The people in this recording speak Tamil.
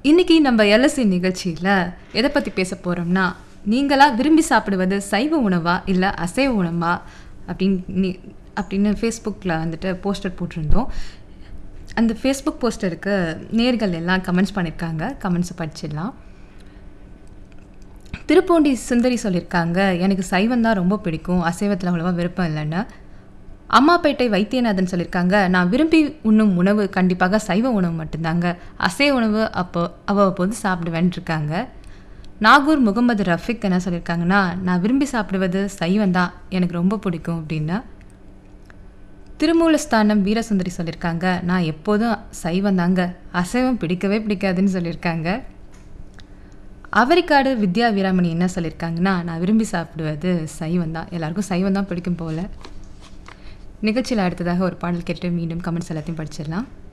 இன்னைக்கு நம்ம எல்எஸ்சி நிகழ்ச்சியில் எதை பற்றி பேச போகிறோம்னா நீங்களா விரும்பி சாப்பிடுவது சைவ உணவா இல்லை அசைவ உணவா அப்படின்னு நீ- அப்படின்னு ஃபேஸ்புக்கில் வந்துட்டு போஸ்டர் போட்டிருந்தோம் அந்த ஃபேஸ்புக் போஸ்டருக்கு நேர்கள் எல்லாம் கமெண்ட்ஸ் பண்ணியிருக்காங்க கமெண்ட்ஸை படிச்சிடலாம் திருப்பூண்டி சுந்தரி சொல்லியிருக்காங்க எனக்கு சைவம் தான் ரொம்ப பிடிக்கும் அசைவத்தில் அவ்வளோவா விருப்பம் இல்லைன்னு அம்மாப்பேட்டை வைத்தியநாதன் சொல்லியிருக்காங்க நான் விரும்பி உண்ணும் உணவு கண்டிப்பாக சைவ உணவு மட்டும்தாங்க அசைவ உணவு அப்போ அவ்வப்போது சாப்பிடுவேன் இருக்காங்க நாகூர் முகமது ரஃபிக் என்ன சொல்லியிருக்காங்கன்னா நான் விரும்பி சாப்பிடுவது சைவம் தான் எனக்கு ரொம்ப பிடிக்கும் அப்படின்னா திருமூலஸ்தானம் வீரசுந்தரி சொல்லியிருக்காங்க நான் எப்போதும் சைவம் தாங்க அசைவம் பிடிக்கவே பிடிக்காதுன்னு சொல்லியிருக்காங்க அவரிக்காடு வித்யா வீராமணி என்ன சொல்லியிருக்காங்கன்னா நான் விரும்பி சாப்பிடுவது சைவம் தான் எல்லாருக்கும் சைவம் தான் பிடிக்கும் போல நிகழ்ச்சியில் அடுத்ததாக ஒரு பாடல் கேட்டு மீண்டும் கமெண்ட்ஸ் எல்லாத்தையும் படிச்சிடலாம்